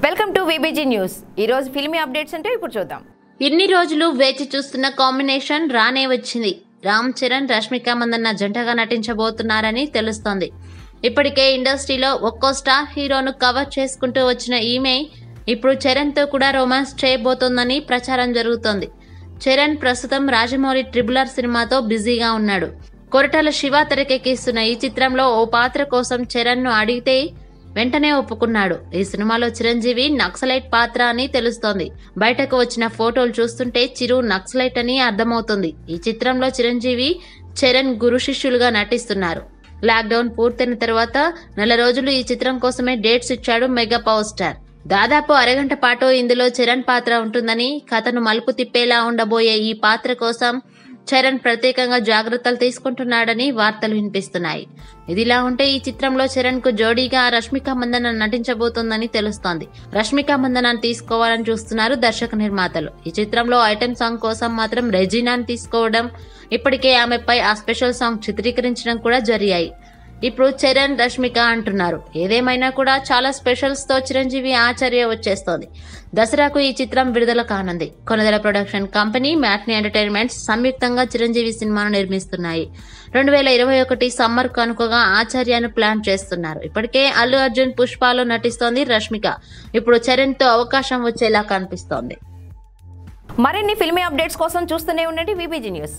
welcome to VBG news ఈ రోజు filmy updates అంటే ఇప్పుడు చూద్దాం ఇన్ని రోజులు వేచి చూస్తున్న కాంబినేషన్ రానే వచ్చింది రామ్ చరణ్ రష్మిక మందన్న జంటగా నటించబోతున్నారని తెలుస్తోంది ఇప్పటికే ఇండస్ట్రీలో ఒక్కో స్టార్ హీరోను కవర్ చేసుకుంటూ వచ్చిన ఈమె ఇప్పుడు చరణ్తో కూడా రొమాన్స్ చేయబోతోందని ప్రచారం జరుగుతోంది చరణ్ ప్రస్తుతం రాజమౌళి ట్రిబులర్ సినిమాతో బిజీగా ఉన్నాడు కొరటాల శివ తెరకెక్కిస్తున్న ఈ చిత్రంలో ఓ పాత్ర కోసం చరణ్ను అడిగితే వెంటనే ఒప్పుకున్నాడు ఈ సినిమాలో చిరంజీవి నక్సలైట్ పాత్ర అని తెలుస్తోంది బయటకు వచ్చిన ఫోటోలు చూస్తుంటే చిరు నక్సలైట్ అని అర్థమవుతుంది ఈ చిత్రంలో చిరంజీవి చరణ్ గురు శిష్యులుగా నటిస్తున్నారు లాక్డౌన్ పూర్తయిన తర్వాత నెల రోజులు ఈ చిత్రం కోసమే డేట్స్ ఇచ్చాడు మెగా పవర్ స్టార్ దాదాపు అరగంట పాటు ఇందులో చరణ్ పాత్ర ఉంటుందని కథను మలుపు తిప్పేలా ఉండబోయే ఈ పాత్ర కోసం చరణ్ ప్రత్యేకంగా జాగ్రత్తలు తీసుకుంటున్నాడని వార్తలు వినిపిస్తున్నాయి ఇదిలా ఉంటే ఈ చిత్రంలో చరణ్ కు జోడీగా రష్మిక మందన నటించబోతోందని తెలుస్తోంది రష్మిక మందనాన్ని తీసుకోవాలని చూస్తున్నారు దర్శక నిర్మాతలు ఈ చిత్రంలో ఐటెం సాంగ్ కోసం మాత్రం రెజీనాని తీసుకోవడం ఇప్పటికే ఆమెపై ఆ స్పెషల్ సాంగ్ చిత్రీకరించడం కూడా జరిగాయి ఇప్పుడు చరణ్ రష్మిక అంటున్నారు ఏదేమైనా కూడా చాలా స్పెషల్స్ తో చిరంజీవి ఆచార్య వచ్చేస్తోంది దసరాకు ఈ చిత్రం విడుదల కానుంది Konidela production company Matinee Entertainments సంయుక్తంగా చిరంజీవి సినిమాను నిర్మిస్తున్నాయి రెండు వేల ఇరవై ఒకటి సమ్మర్ కనుకగా ఆచార్యను ప్లాన్ చేస్తున్నారు ఇప్పటికే అల్లు అర్జున్ పుష్పాలో నటిస్తోంది రష్మిక ఇప్పుడు చరణ్ తో అవకాశం వచ్చేలా కనిపిస్తోంది మరిన్ని ఫిల్మీ అప్డేట్స్ కోసం చూస్తూనే ఉండండి విబిజీ న్యూస్